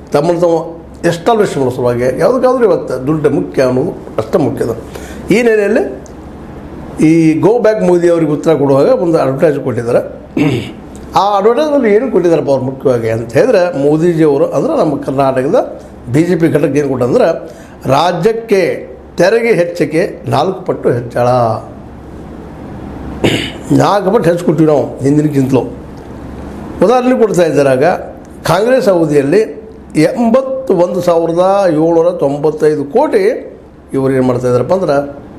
ತಮ್ಮನ್ನು ತಾವು ಎಸ್ಟಾಬ್ಲಿಷ್ ಮಾಡೋ ಸಲುವಾಗಿ ಯಾವುದಕ್ಕಾದ್ರೂ ಇವತ್ತು ದುಡ್ಡು ಮುಖ್ಯ ಅನ್ನೋದು ಅಷ್ಟೇ ಮುಖ್ಯದ ಈ ನೆಲೆಯಲ್ಲಿ ಈ ಗೋ ಬ್ಯಾಕ್ ಮೋದಿ ಅವ್ರಿಗೆ ಉತ್ತರ ಕೊಡುವಾಗ ಒಂದು ಅಡ್ವರ್ಟೈಸ್ ಕೊಟ್ಟಿದ್ದಾರೆ ಆ ಅಡ್ವರ್ಟೈಸ್ನಲ್ಲಿ ಏನು ಕೊಟ್ಟಿದ್ದಾರಪ್ಪ ಅವ್ರು ಮುಖ್ಯವಾಗಿ ಅಂತ ಹೇಳಿದ್ರೆ ಮೋದಿಜಿಯವರು ಅಂದ್ರೆ ನಮ್ಮ ಕರ್ನಾಟಕದ ಬಿ ಜೆ ಪಿ ಘಟಕ ಏನು ಕೊಟ್ಟಂದ್ರೆ ರಾಜ್ಯಕ್ಕೆ ತೆರಿಗೆ ಹೆಚ್ಚಿಗೆ ನಾಲ್ಕು ಪಟ್ಟು ಹೆಚ್ಚಳ ನಾಲ್ಕು ಪಟ್ಟು ಹೆಚ್ಚು ಕೊಟ್ಟಿವಿ ನಾವು ಹಿಂದಿನಕ್ಕಿಂತಲೂ ಉದಾಹರಣೆ ಕೊಡ್ತಾ ಇದ್ದಾರಾಗ ಕಾಂಗ್ರೆಸ್ ಅವಧಿಯಲ್ಲಿ ಎಂಬತ್ತು ಒಂದು ಸಾವಿರದ ಏಳ್ನೂರ ತೊಂಬತ್ತೈದು ಕೋಟಿ ಇವರು ಏನು ಮಾಡ್ತಾ ಇದ್ದಾರಪ್ಪ ಅಂದ್ರೆ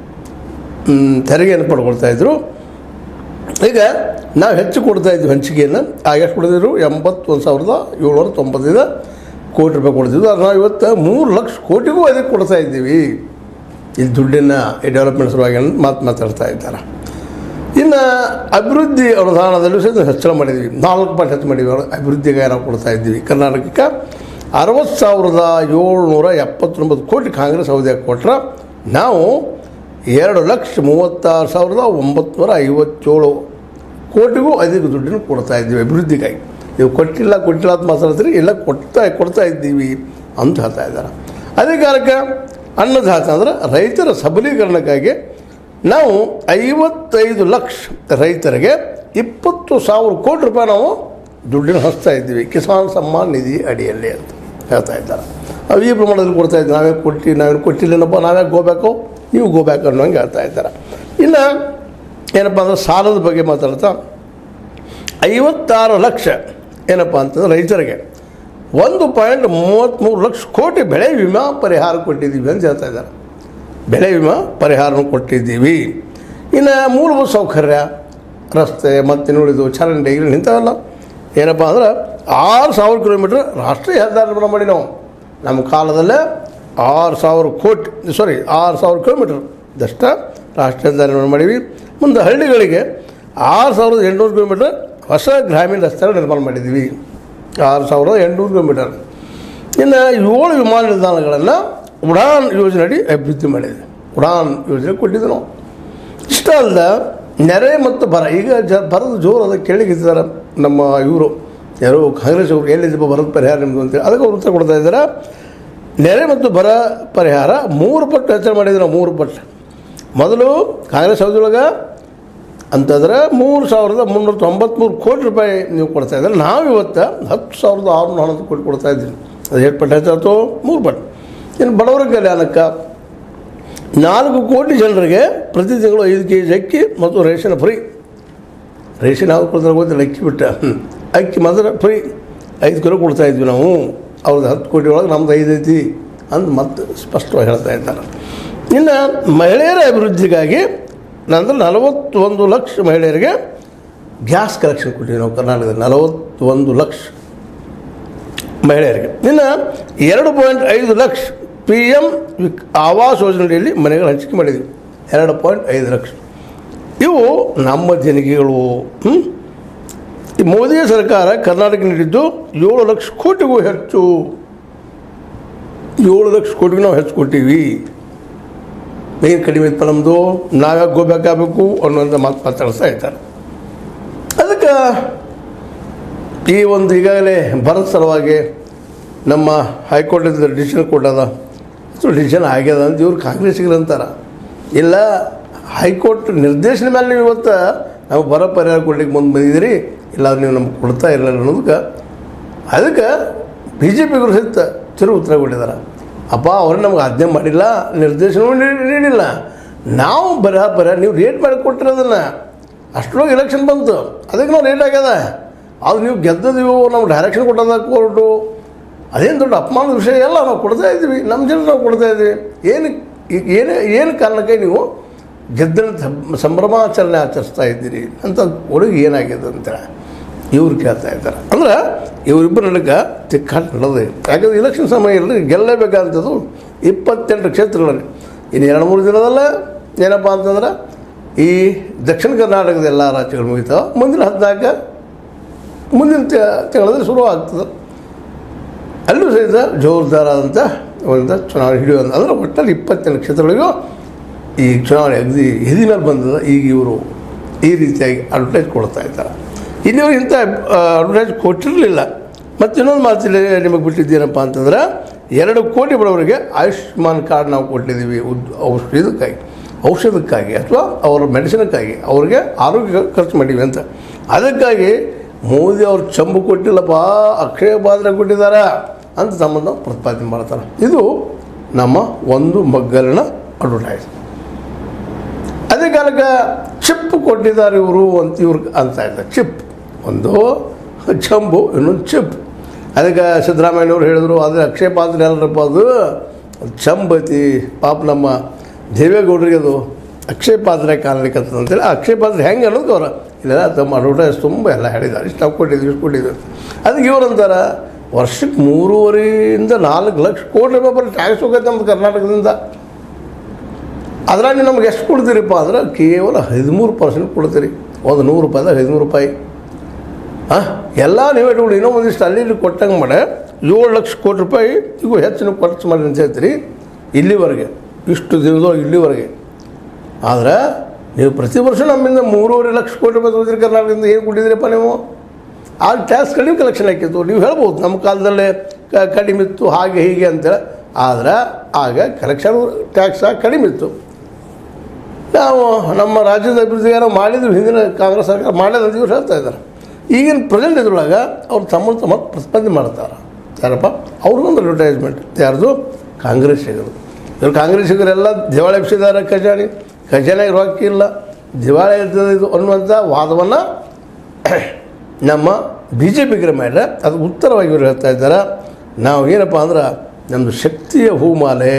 ಮ್, ತೆರಿಗೆಯನ್ನು ಪಡ್ಕೊಳ್ತಾ ಇದ್ರು ಈಗ ನಾವು ಹೆಚ್ಚು ಕೊಡ್ತಾ ಇದ್ವಿ ಹಂಚಿಕೆಯನ್ನು ಆಗ ಎಷ್ಟು ಕೊಡ್ತಿದ್ರು ಎಂಬತ್ತೊಂದು ಸಾವಿರದ ಏಳ್ನೂರ ತೊಂಬತ್ತೈದು ಕೋಟಿ ರೂಪಾಯಿ ಕೊಡ್ತಿದ್ವಿ ಅದು ನಾವು ಇವತ್ತು ಮೂರು ಲಕ್ಷ ಕೋಟಿಗೂ ಅದಕ್ಕೆ ಕೊಡ್ತಾ ಇದ್ದೀವಿ ಇಲ್ಲಿ ದುಡ್ಡಿನ ಈ ಡೆವಲಪ್ಮೆಂಟ್ ಸಲುವಾಗಿ ಅಂತ ಮಾತು ಮಾತಾಡ್ತಾ ಇದ್ದಾರೆ ಇನ್ನು ಅಭಿವೃದ್ಧಿ ಅನುದಾನದಲ್ಲೂ ಸಹಿತ ಹೆಚ್ಚಳ ಮಾಡಿದ್ವಿ ನಾಲ್ಕು ಪಾಯಿಂಟ್ ಹೆಚ್ಚು ಮಾಡಿದ್ವಿ ಅಭಿವೃದ್ಧಿಗೆ ನಾವು ಕೊಡ್ತಾ ಇದ್ದೀವಿ ಕರ್ನಾಟಕಕ್ಕೆ ಅರವತ್ತು ಸಾವಿರದ ಏಳ್ನೂರ ಎಪ್ಪತ್ತೊಂಬತ್ತು ಕೋಟಿ ಕಾಂಗ್ರೆಸ್ ಅವಧಿಯಾಗಿ ಕೊಟ್ರೆ ನಾವು ಎರಡು ಲಕ್ಷ ಮೂವತ್ತಾರು ಸಾವಿರದ ಒಂಬತ್ತುನೂರ ಐವತ್ತೇಳು ಕೋಟಿಗೂ ಅಧಿಕ ದುಡ್ಡನ್ನು ಕೊಡ್ತಾ ಇದ್ದೀವಿ ಅಭಿವೃದ್ಧಿಗಾಗಿ ನೀವು ಕೊಟ್ಟಿಲ್ಲ ಕೊಟ್ಟಿಲ್ಲ ಅಂತ ಮಾತಾಡ್ತೀರಿ ಇಲ್ಲ ಕೊಡ್ತಾ ಕೊಡ್ತಾ ಇದ್ದೀವಿ ಅಂತ ಹೇಳ್ತಾ ಇದ್ದಾರೆ ಅದೇ ಕಾಲಕ್ಕೆ ಅನ್ನದಾತ ಅಂದ್ರೆ ರೈತರ ಸಬಲೀಕರಣಕ್ಕಾಗಿ ನಾವು ಐವತ್ತೈದು ಲಕ್ಷ ರೈತರಿಗೆ ಇಪ್ಪತ್ತು ಸಾವಿರ ಕೋಟಿ ರೂಪಾಯಿ ನಾವು ದುಡ್ಡನ್ನು ಹಂಚ್ತಾ ಇದ್ದೀವಿ ಕಿಸಾನ್ ಸಮ್ಮಾನ್ ನಿಧಿ ಅಡಿಯಲ್ಲಿ ಅಂತ ಹೇಳ್ತಾ ಇದ್ದಾರೆ ನಾವು ಈ ಪ್ರಮಾಣದಲ್ಲಿ ಕೊಡ್ತಾ ಇದ್ದೀವಿ ನಾವೇ ಕೊಟ್ಟು ನಾವೇನು ಕೊಟ್ಟಿಲ್ಲೇನಪ್ಪ ನಾವೇ ಗೋಬೇಕು ನೀವು ಗೋಬೇಕು ಅನ್ನೋಂಗೆ ಹೇಳ್ತಾ ಇದ್ದಾರೆ ಇನ್ನು ಏನಪ್ಪ ಅಂದ್ರೆ ಸಾಲದ ಬಗ್ಗೆ ಮಾತಾಡ್ತಾ ಐವತ್ತಾರು ಲಕ್ಷ ಏನಪ್ಪ ಅಂತಂದ್ರೆ ರೈತರಿಗೆ ಒಂದು ಪಾಯಿಂಟ್ ಮೂವತ್ತ್ಮೂರು ಲಕ್ಷ ಕೋಟಿ ಬೆಳೆ ವಿಮಾ ಪರಿಹಾರ ಕೊಟ್ಟಿದ್ದೀವಿ ಅಂತ ಹೇಳ್ತಾ ಇದ್ದಾರೆ ಬೆಳೆ ವಿಮಾ ಪರಿಹಾರನೂ ಕೊಟ್ಟಿದ್ದೀವಿ ಇನ್ನು ಮೂಲಭೂತ ಸೌಕರ್ಯ ರಸ್ತೆ ಮತ್ತು ಉಳಿದು ಚರಂಡಿ ಗಿರಣಿ ಇಂಥವೆಲ್ಲ ಏನಪ್ಪ ಅಂದ್ರೆ ಆರು ಸಾವಿರ ಕಿಲೋಮೀಟ್ರ್ ರಾಷ್ಟ್ರೀಯ ಹೆದ್ದಾರಿ ನಿರ್ಮಾಣ ಮಾಡಿ ನಾವು ನಮ್ಮ ಕಾಲದಲ್ಲೇ ಆರು ಸಾವಿರ ಕೋಟಿ ಸಾರಿ ಆರು ಸಾವಿರ ಕಿಲೋಮೀಟ್ರ್ ದಷ್ಟ ರಾಷ್ಟ್ರೀಯ ಹೆದ್ದಾರಿ ನಿರ್ಮಾಣ ಮಾಡೀವಿ ಮುಂದೆ ಹಳ್ಳಿಗಳಿಗೆ ಆರು ಸಾವಿರದ ಎಂಟುನೂರು ಕಿಲೋಮೀಟ್ರ್ ಹೊಸ ಗ್ರಾಮೀಣ ರಸ್ತೆಗಳು ನಿರ್ಮಾಣ ಮಾಡಿದ್ದೀವಿ ಆರು ಸಾವಿರದ ಎಂಟುನೂರು ಕಿಲೋಮೀಟರ್ ಇನ್ನು ಏಳು ವಿಮಾನ ನಿಲ್ದಾಣಗಳನ್ನು ಉಡಾನ್ ಯೋಜನೆಯಡಿ ಅಭಿವೃದ್ಧಿ ಮಾಡಿದೆ ಉಡಾನ್ ಯೋಜನೆ ಕೊಟ್ಟಿದ್ದು ನಾವು ಇಷ್ಟ ಅಲ್ಲದ ನೆರೆ ಮತ್ತು ಬರ ಈಗ ಜ ಬರದ ಜೋರು ಅದಕ್ಕೆ ಕೇಳಿಗಿದ್ದಾರೆ ನಮ್ಮ ಇವರು ಯಾರು ಕಾಂಗ್ರೆಸ್ ಅವರು ಎಲ್ಲಿದ್ದಪ್ಪ ಬರದ ಪರಿಹಾರ ನಿಮ್ಮದು ಅಂತೇಳಿ ಅದಕ್ಕೆ ಅವ್ರು ಉತ್ತರ ಕೊಡ್ತಾ ಇದ್ದಾರೆ ನೆರೆ ಮತ್ತು ಬರ ಪರಿಹಾರ ಮೂರು ಪಟ್ಟು ಹೆಚ್ಚಳ ಮಾಡಿದ್ರು ನಾವು ಮೂರು ಪಟ್ಟು ಮೊದಲು ಕಾಂಗ್ರೆಸ್ ಅವಧಿಯೊಳಗೆ ಅಂತಂದ್ರೆ ಮೂರು ಸಾವಿರದ ಮುನ್ನೂರ ತೊಂಬತ್ತ್ಮೂರು ಕೋಟಿ ರೂಪಾಯಿ ನೀವು ಕೊಡ್ತಾ ಇದ್ದಾರೆ ನಾವು ಇವತ್ತು ಹತ್ತು ಸಾವಿರದ ಆರುನೂರ ಹನ್ನೊಂದು ಕೋಟಿ ಕೊಡ್ತಾ ಇದ್ದೀವಿ ಅದು ಎಷ್ಟು ಪಟ್ಟು ಹೆಚ್ಚಾಯ್ತು ಮೂರು ಪಟ್ಟು ಇನ್ನು ಬಡವರ ಕಲ್ಯಾಣಕ್ಕೆ ನಾಲ್ಕು ಕೋಟಿ ಜನರಿಗೆ ಪ್ರತಿ ತಿಂಗಳು ಐದು ಕೆ ಜಿ ಅಕ್ಕಿ ಮತ್ತು ರೇಷನ್ ಫ್ರೀ ರೇಷನ್ ಯಾವ್ದು ಕೊಡ್ತಾರೆ ಗೊತ್ತಿಲ್ಲ ಅಕ್ಕಿ ಬಿಟ್ಟ ಹ್ಮ್. ಅಕ್ಕಿ ಮಾತ್ರ ಫ್ರೀ ಐದು ಕಿಲೋ ಕೊಡ್ತಾ ಇದ್ವಿ ನಾವು ಅವ್ರದ್ದು ಹತ್ತು ಕೋಟಿ ಒಳಗೆ ನಮ್ದು ಐದು ಐತಿ ಅಂತ ಮತ್ತೆ ಸ್ಪಷ್ಟವಾಗಿ ಹೇಳ್ತಾ ಇದ್ದಾರೆ ಇನ್ನು ಮಹಿಳೆಯರ ಅಭಿವೃದ್ಧಿಗಾಗಿ ನಂತರ ನಲವತ್ತೊಂದು ಲಕ್ಷ ಮಹಿಳೆಯರಿಗೆ ಗ್ಯಾಸ್ ಕಲೆಕ್ಷನ್ ಕೊಟ್ಟಿವಿ ನಾವು ಕರ್ನಾಟಕದಲ್ಲಿ ನಲವತ್ತೊಂದು ಲಕ್ಷ ಮಹಿಳೆಯರಿಗೆ ಇನ್ನು ಎರಡು ಪಾಯಿಂಟ್ ಐದು ಲಕ್ಷ ಪಿ ಎಮ್ ವಿಕ್ ಆವಾಸ್ ಯೋಜನೆಯಲ್ಲಿ ಮನೆಗಳು ಹಂಚಿಕೆ ಮಾಡಿದ್ವಿ ಎರಡು ಪಾಯಿಂಟ್ ಐದು ಲಕ್ಷ ಇವು ನಮ್ಮ ದೇಣಿಗೆಗಳು ಹ್ಮ್? ಈ ಮೋದಿ ಸರ್ಕಾರ ಕರ್ನಾಟಕ ನೀಡಿದ್ದು ಏಳು ಲಕ್ಷ ಕೋಟಿಗೂ ಹೆಚ್ಚು ಏಳು ಲಕ್ಷ ಕೋಟಿಗೂ ನಾವು ಹೆಚ್ಚು ಕೊಟ್ಟಿವಿ ಏನು ಕಡಿಮೆ ಇತ್ತು ನಮ್ಮದು ನಾವ್ಯಾಕೆ ಗೋಬೇಕಾಗಬೇಕು ಅನ್ನೋಂಥ ಮಾತು ಮಾತಾಡಿಸ್ತಾ ಇದ್ದಾರೆ ಅದಕ್ಕೆ ಈ ಒಂದು ಈಗಾಗಲೇ ಬರದ ಸಲುವಾಗಿ ನಮ್ಮ ಹೈಕೋರ್ಟಿಂದ ಡಿಸಿಷನ್ ಕೊಟ್ಟದ ಸೊ ಡಿಸಿಷನ್ ಆಗ್ಯದ ಅಂತ ಇವ್ರು ಕಾಂಗ್ರೆಸ್ಸಿಗರು ಅಂತಾರೆ ಇಲ್ಲ ಹೈಕೋರ್ಟ್ ನಿರ್ದೇಶನ ಮೇಲೆ ನೀವು ಇವತ್ತು ನಾವು ಬರ ಪರಿಹಾರ ಕೊಡ್ಲಿಕ್ಕೆ ಮುಂದೆ ಬಂದಿದ್ದೀರಿ ಇಲ್ಲ ನೀವು ನಮ್ಗೆ ಕೊಡ್ತಾ ಇರಲಿಲ್ಲ ಅನ್ನೋದಕ್ಕೆ ಅದಕ್ಕೆ ಬಿ ಜೆ ಪಿಗರು ಸಹಿತ ತಿರು ಉತ್ತರ ಕೊಟ್ಟಿದ್ದಾರೆ ಅಪ್ಪ ಅವ್ರು ನಮ್ಗೆ ಆಜ್ಞೆ ಮಾಡಿಲ್ಲ ನಿರ್ದೇಶನವೂ ನೀಡಿ- ನೀಡಿಲ್ಲ ನಾವು ಬರ ಪರಿಹಾರ ನೀವು ರೇಟ್ ಮಾಡಿ ಕೊಟ್ಟಿರೋದನ್ನು ಅಷ್ಟರೊಳಗೆ ಎಲೆಕ್ಷನ್ ಬಂತು ಅದಕ್ಕೆ ನಾವು ರೇಟ್ ಆಗ್ಯದ ಅದು ನೀವು ಗೆದ್ದದೀವು ನಾವು ಡೈರೆಕ್ಷನ್ ಕೊಟ್ಟದ ಕೋರ್ಟು ಅದೇನು ದೊಡ್ಡ ಅಪಮಾನದ ವಿಷಯ ಎಲ್ಲ ನಾವು ಕೊಡ್ತಾ ಇದ್ದೀವಿ ನಮ್ಮ ಜನ ನಾವು ಕೊಡ್ತಾ ಇದ್ದೀವಿ ಏನು ಈಗ ಏನೇ ಏನು ಕಾರಣಕ್ಕೆ ನೀವು ಗೆದ್ದ ಸಂಭ್ರಮಾಚರಣೆ ಆಚರಿಸ್ತಾ ಇದ್ದೀರಿ ಅಂತ ಹುಡುಗಿ ಏನಾಗಿದೆ ಅಂತೇಳಿ ಇವ್ರು ಕೇಳ್ತಾ ಇದ್ದಾರೆ ಅಂದ್ರೆ ಇವರಿಬ್ಬರು ನಡಕ ತಿಕ್ಕಾಟ ನಡೆದು ಯಾಕಂದ್ರೆ ಇಲೆಕ್ಷನ್ ಸಮಯ ಇರಲಿ ಗೆಲ್ಲಬೇಕಾದಂಥದ್ದು ಇಪ್ಪತ್ತೆಂಟು ಕ್ಷೇತ್ರಗಳಲ್ಲಿ ಇನ್ನು ಎರಡು ಮೂರು ದಿನದಲ್ಲೇ ಏನಪ್ಪ ಅಂತಂದ್ರೆ ಈ ದಕ್ಷಿಣ ಕರ್ನಾಟಕದ ಎಲ್ಲ ರಾಜ್ಯಗಳು ಮುಗಿತಾವೆ ಮುಂದಿನ ಹದಿನಾಲ್ಕು ಮುಂದಿನ ತಿ- ತಿಂಗಳಲ್ಲಿ ಶುರು ಆಗ್ತದೆ ಅಲ್ಲೂ ಸಹಿತ ಜೋರ್ದಾರಾದಂಥ ಒಂದು ಚುನಾವಣೆ ಹಿಡಿಯೋದು ಅಂದರೆ ಒಟ್ಟಲ್ಲಿ ಇಪ್ಪತ್ತೆಂಟು ಕ್ಷೇತ್ರಗಳಿಗೂ ಈ ಚುನಾವಣೆ ಅಗದಿ ಎದಿ ಮೇಲೆ ಬಂದದ ಈಗ ಇವರು ಈ ರೀತಿಯಾಗಿ ಅಡ್ವರ್ಟೈಸ್ ಕೊಡ್ತಾ ಇದ್ದಾರೆ ಇಲ್ಲಿವರು ಇಂಥ ಅಡ್ವರ್ಟೈಸ್ ಕೊಟ್ಟಿರಲಿಲ್ಲ ಮತ್ತು ಇನ್ನೊಂದು ಮಾತಿಲ್ಲಿ ನಿಮಗೆ ಬಿಟ್ಟಿದ್ದೇನಪ್ಪ ಅಂತಂದ್ರೆ ಎರಡು ಕೋಟಿ ಬಡವರಿಗೆ ಆಯುಷ್ಮಾನ್ ಕಾರ್ಡ್ ನಾವು ಕೊಟ್ಟಿದ್ದೀವಿ ಉದ್ ಔಷಧಕ್ಕಾಗಿ ಔಷಧಕ್ಕಾಗಿ ಅಥವಾ ಅವರ ಮೆಡಿಸಿನ್ಕ್ಕಾಗಿ ಅವ್ರಿಗೆ ಆರೋಗ್ಯ ಖರ್ಚು ಮಾಡೀವಿ ಅಂತ ಅದಕ್ಕಾಗಿ ಮೋದಿ ಅವ್ರು ಚಂಬು ಕೊಟ್ಟಿಲ್ಲಪ್ಪ ಅಕ್ಷಯ ಪಾತ್ರ ಕೊಟ್ಟಿದ್ದಾರ ಅಂತ ಸಂಬಂಧ ಪ್ರತಿಪಾದನೆ ಮಾಡ್ತಾರೆ ಇದು ನಮ್ಮ ಒಂದು ಮಗ್ಗಲಿನ ಅಡ್ವರ್ಟೈಸ್ ಅದೇ ಕಾಲಕ್ಕೆ ಚಿಪ್ ಕೊಟ್ಟಿದ್ದಾರೆ ಇವರು ಅಂತ ಇವ್ರು ಅಂತ ಇದ್ದಾರೆ ಚಿಪ್ ಒಂದು ಚಂಬು ಇನ್ನೊಂದು ಚಿಪ್ ಅದಕ್ಕೆ ಸಿದ್ದರಾಮಯ್ಯನವ್ರು ಹೇಳಿದ್ರು ಅದು ಅಕ್ಷಯ ಪಾತ್ರ ಅಲ್ಲರಪ್ಪ ಅದು ಅದು ಚಂಬ್ ಐತಿ ಪಾಪ ನಮ್ಮ ದೇವೇಗೌಡರಿಗೆ ಅದು ಅಕ್ಷಯ ಪಾತ್ರ ಕಾಣಲಿಕ್ಕತ್ತದ ಅಂತೇಳಿ ಆ ಅಕ್ಷಯ ಪಾತ್ರ ಹೆಂಗೆ ಅನ್ನೋದು ಅವ್ರ ಇಲ್ಲ ತಮ್ಮ ಅಡ್ವರ್ಟೈಸ್ ತುಂಬ ಎಲ್ಲ ಹೇಳಿದ್ದಾರೆ ಇಷ್ಟು ನಾವು ಕೊಟ್ಟಿದ್ವಿ ಇಷ್ಟು ಕೊಟ್ಟಿದ್ವಿ ಅದಕ್ಕೆ ಇವ್ರು ಅಂತಾರೆ ವರ್ಷಕ್ಕೆ ಮೂರುವರೆಯಿಂದ ನಾಲ್ಕು ಲಕ್ಷ ಕೋಟಿ ರೂಪಾಯಿ ಬರೀ ಟ್ಯಾಕ್ಸ್ ಹೋಗೈತೆ ನಮ್ಮ ಕರ್ನಾಟಕದಿಂದ ಅದ್ರಾಗ ನೀವು ನಮ್ಗೆ ಎಷ್ಟು ಕೊಡ್ತೀರಿಪ್ಪ ಅಂದ್ರೆ ಕೇವಲ ಹದಿಮೂರು ಪರ್ಸೆಂಟ್ ಕೊಡ್ತೀರಿ ಒಂದು ನೂರು ರೂಪಾಯಿದಾಗ ಹದಿಮೂರು ರೂಪಾಯಿ ಹಾಂ ಎಲ್ಲ ನೀವು ಇಟ್ಕೊಂಡು ಇನ್ನೂ ಒಂದಿಷ್ಟು ಅಲ್ಲಿ ಇಲ್ಲಿ ಕೊಟ್ಟಂಗೆ ಮಾಡಿ ಏಳು ಲಕ್ಷ ಕೋಟಿ ರೂಪಾಯಿ ಇವು ಹೆಚ್ಚು ನೀವು ಖರ್ಚು ಮಾಡಿ ಅಂತ ಹೇಳ್ತೀರಿ ಇಲ್ಲಿವರೆಗೆ ಇಷ್ಟು ದಿನದೊಳಗೆ ಇಲ್ಲಿವರೆಗೆ ಆದ್ರೆ ನೀವು ಪ್ರತಿ ವರ್ಷ ನಮ್ಮಿಂದ ಮೂರುವರೆ ಲಕ್ಷ ಕೋಟಿ ರೂಪಾಯಿ ತಗೋತೀರಿ ಕರ್ನಾಟಕದಿಂದ ಏನು ಕೊಟ್ಟಿದ್ದೀರಪ್ಪ ನೀವು ಆಗ ಟ್ಯಾಕ್ಸ್ ಕಡಿಮೆ ಕಲೆಕ್ಷನ್ ಹಾಕಿತ್ತು ನೀವು ಹೇಳ್ಬೋದು ನಮ್ಮ ಕಾಲದಲ್ಲೇ ಕ ಕಡಿಮೆ ಇತ್ತು ಹಾಗೆ ಹೀಗೆ ಅಂತೇಳಿ ಆದ್ರೆ ಆಗ ಕಲೆಕ್ಷನ್ ಟ್ಯಾಕ್ಸ್ ಕಡಿಮೆ ಇತ್ತು ನಾವು ನಮ್ಮ ರಾಜ್ಯದ ಅಭಿವೃದ್ಧಿಗೆ ನಾವು ಮಾಡಿದ್ವಿ ಹಿಂದಿನ ಕಾಂಗ್ರೆಸ್ ಸರ್ಕಾರ ಮಾಡಿದ ಅಂತ ಇವ್ರು ಹೇಳ್ತಾ ಇದ್ದಾರೆ ಈಗಿನ ಪ್ರೆಸೆಂಟ್ ಇದ್ರೊಳಗೆ ಅವ್ರು ತಮ್ಮ ತಮ್ಮ ಪ್ರತಿಪಾದನೆ ಮಾಡ್ತಾರೆ ಯಾರಪ್ಪ ಅವ್ರಿಗೊಂದು ಅಡ್ವರ್ಟೈಸ್ಮೆಂಟ್ ಯಾರ್ದು ಕಾಂಗ್ರೆಸ್ಸಿಗರು ಇವ್ರು ಕಾಂಗ್ರೆಸ್ಸಿಗರೆಲ್ಲ ದಿವಾಳಿ ಎಬ್ಸಿದ್ದಾರೆ ಖಜಾನೆ ಖಜಾನೆಗೆ ರೊಕ್ಕ ಇಲ್ಲ ದಿವಾಳಿ ಇರ್ತದೆ ಇದು ಅನ್ನುವಂಥ ವಾದವನ್ನು ನಮ್ಮ ಬಿ ಜೆ ಪಿಗರ ಮೇಲೆ ಅದು ಉತ್ತರವಾಗಿ ಇವರು ಹೇಳ್ತಾ ಇದ್ದಾರೆ ನಾವು ಏನಪ್ಪ ಅಂದ್ರೆ ನಮ್ಮದು ಶಕ್ತಿಯ ಹೂಮಾಲೆ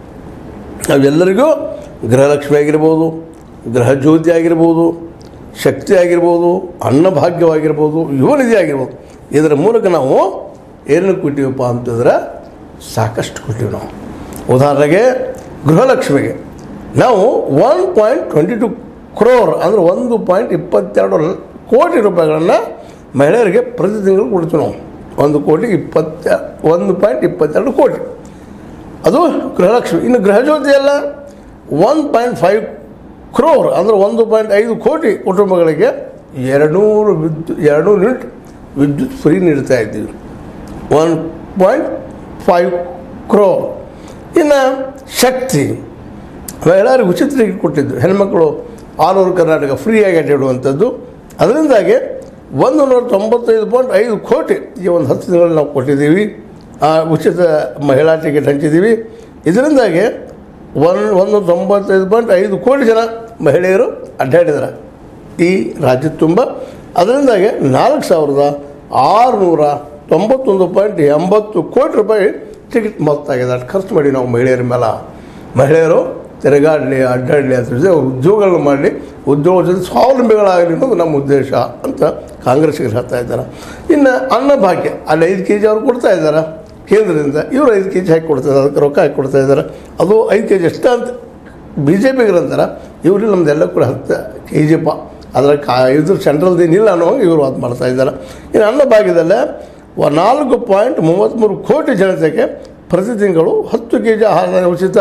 ನಾವೆಲ್ಲರಿಗೂ ಗೃಹಲಕ್ಷ್ಮಿ ಆಗಿರ್ಬೋದು ಗೃಹ ಜ್ಯೋತಿ ಆಗಿರ್ಬೋದು ಶಕ್ತಿ ಆಗಿರ್ಬೋದು ಅನ್ನಭಾಗ್ಯವಾಗಿರ್ಬೋದು ಯುವನಿಧಿ ಆಗಿರ್ಬೋದು ಇದರ ಮೂಲಕ ನಾವು ಏನನ್ನು ಕೊಟ್ಟಿವಪ್ಪ ಅಂತಂದ್ರೆ ಸಾಕಷ್ಟು ಕೊಟ್ಟಿವಿ ನಾವು ಉದಾಹರಣೆಗೆ ಗೃಹಲಕ್ಷ್ಮಿಗೆ ನಾವು one point twenty two crore ಅಂದರೆ ಒಂದು ಪಾಯಿಂಟ್ ಇಪ್ಪತ್ತೆರಡು ಲ- ಕೋಟಿ ರೂಪಾಯಿಗಳನ್ನು ಮಹಿಳೆಯರಿಗೆ ಪ್ರತಿ ತಿಂಗಳು ಕೊಡ್ತೀವಿ ನಾವು ಒಂದು ಕೋಟಿ ಇಪ್ಪತ್ತ ಒಂದು ಪಾಯಿಂಟ್ ಇಪ್ಪತ್ತೆರಡು ಕೋಟಿ ಅದು ಗೃಹಲಕ್ಷ್ಮಿ ಇನ್ನು ಗೃಹಜ್ಯೋತಿ ಎಲ್ಲ ಒನ್ ಪಾಯಿಂಟ್ ಫೈವ್ ಕ್ರೋರ್ ಅಂದರೆ ಒಂದು ಪಾಯಿಂಟ್ ಐದು ಕೋಟಿ ಕುಟುಂಬಗಳಿಗೆ ಎರಡುನೂರು ವಿದ್ಯುತ್ ಎರಡುನೂರು ಯೂನಿಟ್ ವಿದ್ಯುತ್ ಫ್ರೀ ನೀಡ್ತಾ ಇದ್ದೀವಿ ಒನ್ ಪಾಯಿಂಟ್ ಫೈವ್ ಕ್ರೋರ್ ಇನ್ನು ಶಕ್ತಿ ಎಲ್ಲರಿಗೂ ಉಚಿತ ಟಿಕೆಟ್ ಕೊಟ್ಟಿದ್ದು ಹೆಣ್ಮಕ್ಳು ಆಲ್ ಓವರ್ ಕರ್ನಾಟಕ ಫ್ರೀಯಾಗಿ ಅಡ್ಡಾಡುವಂಥದ್ದು ಅದರಿಂದಾಗಿ ಒಂದು ನೂರ ತೊಂಬತ್ತೈದು ಪಾಯಿಂಟ್ ಐದು ಕೋಟಿ ಈ ಒಂದು ಹತ್ತು ದಿನಗಳಲ್ಲಿ ನಾವು ಕೊಟ್ಟಿದ್ದೀವಿ ಆ ಉಚಿತ ಮಹಿಳಾ ಟಿಕೆಟ್ ಹಂಚಿದ್ದೀವಿ ಇದರಿಂದಾಗಿ ಒನ್ ಒಂದು ತೊಂಬತ್ತೈದು ಪಾಯಿಂಟ್ ಐದು ಕೋಟಿ ಜನ ಮಹಿಳೆಯರು ಅಡ್ಡಾಡಿದ್ದಾರೆ ಈ ರಾಜ್ಯದ ತುಂಬ ಅದರಿಂದಾಗಿ ನಾಲ್ಕು ಸಾವಿರದ ಆರುನೂರ ತೊಂಬತ್ತೊಂದು ಪಾಯಿಂಟ್ ಎಂಬತ್ತು ಕೋಟಿ ರೂಪಾಯಿ ಟಿಕೆಟ್ ಮೊತ್ತ ಆಗಿದೆ ಅಷ್ಟು ಖರ್ಚು ಮಾಡಿ ನಾವು ಮಹಿಳೆಯರ ಮೇಲೆ ಮಹಿಳೆಯರು ತಿರುಗಾಡಲಿ ಅಡ್ಡಾಡಲಿ ಅಂತ ಹೇಳಿ ಅವ್ರು ಉದ್ಯೋಗಗಳನ್ನು ಮಾಡಲಿ ಉದ್ಯೋಗ ಜೊತೆ ಸ್ವಾವಲಂಬಿಗಳಾಗಲಿ ಅನ್ನೋದು ನಮ್ಮ ಉದ್ದೇಶ ಅಂತ ಕಾಂಗ್ರೆಸ್ಸಿಗೆ ಹೇಳ್ತಾ ಇದ್ದಾರೆ ಇನ್ನು ಅನ್ನಭಾಗ್ಯ ಅಲ್ಲಿ ಐದು ಕೆ ಜಿ ಅವ್ರು ಕೊಡ್ತಾ ಇದ್ದಾರೆ ಕೇಂದ್ರದಿಂದ ಇವರು ಐದು ಕೆ ಜಿ ಹಾಕಿ ಕೊಡ್ತಾ ಇದ್ದಾರೆ ಅದಕ್ಕೆ ರೊಕ್ಕ ಹಾಕಿ ಕೊಡ್ತಾ ಇದ್ದಾರೆ ಅದು ಐದು ಕೆ ಜಿ ಎಷ್ಟು ಅಂತ ಬಿ ಜೆ ಪಿಗರಂತಾರೆ ಇವರು ನಮ್ಮದೆಲ್ಲ ಕೂಡ ಹತ್ತು ಕೆ ಜಿ ಪ ಅದರ ಕಾ ಇದು ಸೆಂಟ್ರಲ್ದೇನಿಲ್ಲ ಅನ್ನೋಂಗೆ ಇವರು ಅದು ಮಾಡ್ತಾ ಇದ್ದಾರೆ ಇನ್ನು ಅನ್ನಭಾಗ್ಯದಲ್ಲೇ ವ- ನಾಲ್ಕು ಪಾಯಿಂಟ್ ಮೂವತ್ತ್ಮೂರು ಕೋಟಿ ಜನತೆಗೆ ಪ್ರತಿ ತಿಂಗಳು ಹತ್ತು ಕೆ ಜಿ ಆಹಾರ ಉಚಿತ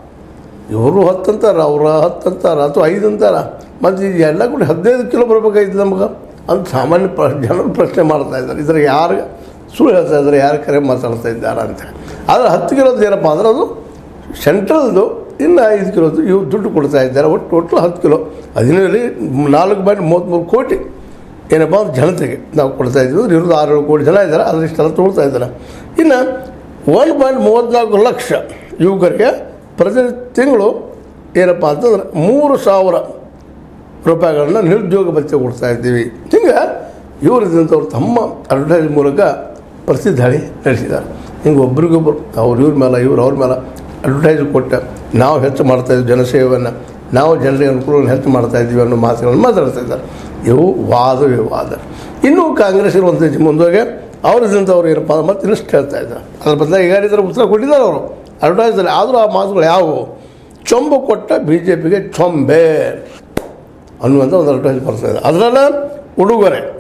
ಇವರು ಹತ್ತು ಅಂತಾರೆ ಅವ್ರ ಹತ್ತು ಅಂತಾರೆ ಅಥವಾ ಐದು ಅಂತಾರೆ ಮತ್ತು ಇದು ಎಲ್ಲ ಕೂಡ ಹದಿನೈದು ಕಿಲೋ ಬರ್ಬೇಕಾಯ್ತು ನಮ್ಗೆ ಅಂತ ಸಾಮಾನ್ಯ ಪ್ರ ಜನರು ಪ್ರಶ್ನೆ ಮಾಡ್ತಾ ಇದ್ದಾರೆ ಇದ್ರ ಯಾರು ಸುಳ್ಳು ಹೇಳ್ತಾ ಇದ್ದಾರೆ ಯಾರು ಕರೆ ಮಾತಾಡ್ತಾ ಇದ್ದಾರೆ ಅಂತ ಆದರೆ ಹತ್ತು ಕಿಲೋದು ಏನಪ್ಪ ಅಂದ್ರೆ ಅದು ಸೆಂಟ್ರಲ್ದು ಇನ್ನು ಐದು ಕಿಲೋದು ಇವ್ರು ದುಡ್ಡು ಕೊಡ್ತಾ ಇದ್ದಾರೆ ಒಟ್ಟು ಟೋಟಲ್ ಹತ್ತು ಕಿಲೋ ಹದಿನೈದು ನಾಲ್ಕು ಪಾಯಿಂಟ್ ಮೂವತ್ತ್ಮೂರು ಕೋಟಿ ಏನಪ್ಪ ಅಂದ್ರೆ ಜನತೆಗೆ ನಾವು ಕೊಡ್ತಾ ಇದ್ದೀವಿ ಇರೋದು ಆರು ಏಳು ಕೋಟಿ ಜನ ಇದ್ದಾರೆ ಅದರಿಷ್ಟೆಲ್ಲ ತೊಗೊಳ್ತಾ ಇದ್ದಾರೆ ಇನ್ನು ಒನ್ ಪಾಯಿಂಟ್ ಮೂವತ್ತ್ನಾಲ್ಕು ಲಕ್ಷ ಯುವಕರಿಗೆ ಪ್ರತಿ ತಿಂಗಳು ಏನಪ್ಪ ಅಂತಂದ್ರೆ ಮೂರು ಸಾವಿರ ರೂಪಾಯಿಗಳನ್ನ ನಿರುದ್ಯೋಗ ಭತ್ಯೆ ಕೊಡ್ತಾ ಇದ್ದೀವಿ ಹಿಂಗೆ ಇವರಿದ್ದಂಥವ್ರು ತಮ್ಮ ಅಡ್ವರ್ಟೈಸ್ ಮೂಲಕ ಪ್ರಸಿದ್ಧಿ ನಡೆಸಿದ್ದಾರೆ ಹಿಂಗೆ ಒಬ್ರಿಗೊಬ್ಬರು ಅವ್ರು ಇವ್ರ ಮೇಲೆ ಇವ್ರು ಅವ್ರ ಮೇಲೆ ಅಡ್ವರ್ಟೈಸ್ ಕೊಟ್ಟ ನಾವು ಹೆಚ್ಚು ಮಾಡ್ತಾಯಿದ್ವಿ ಜನಸೇವೆಯನ್ನು ನಾವು ಜನರಿಗೆ ಅನುಕೂಲವನ್ನು ಹೆಚ್ಚು ಮಾಡ್ತಾ ಇದ್ದೀವಿ ಅನ್ನೋ ಮಾತುಗಳನ್ನು ಮಾತಾಡ್ತಾ ಇದ್ದಾರೆ ಇವು ವಾದ ವಿವಾದ ಇನ್ನೂ ಕಾಂಗ್ರೆಸ್ ಇರುವಂಥ ಮುಂದೋಗಿ ಅವ್ರಿದ್ದಂಥವ್ರು ಏನಪ್ಪ ಅಂದ್ರೆ ಮತ್ತೆ ಇನ್ನಷ್ಟು ಹೇಳ್ತಾ ಇದ್ದಾರೆ ಅದ್ರ ಬದಲಾಗಿ ಈಗ ಥರ ಉತ್ತರ ಕೊಟ್ಟಿದ್ದಾರೆ ಅವರು ಅಡ್ವರ್ಟೈಸಲ್ಲಿ ಆದರೂ ಆ ಮಾತುಗಳು ಯಾವುವು ಚೊಂಬು ಕೊಟ್ಟ ಬಿ ಜೆ ಪಿಗೆ ಚೊಂಬೆ ಅನ್ನುವಂಥ ಒಂದು ಅಡ್ವರ್ಟೈಸ್ ಬರ್ತಾ ಇದೆ ಅದರಲ್ಲ ಉಡುಗೊರೆ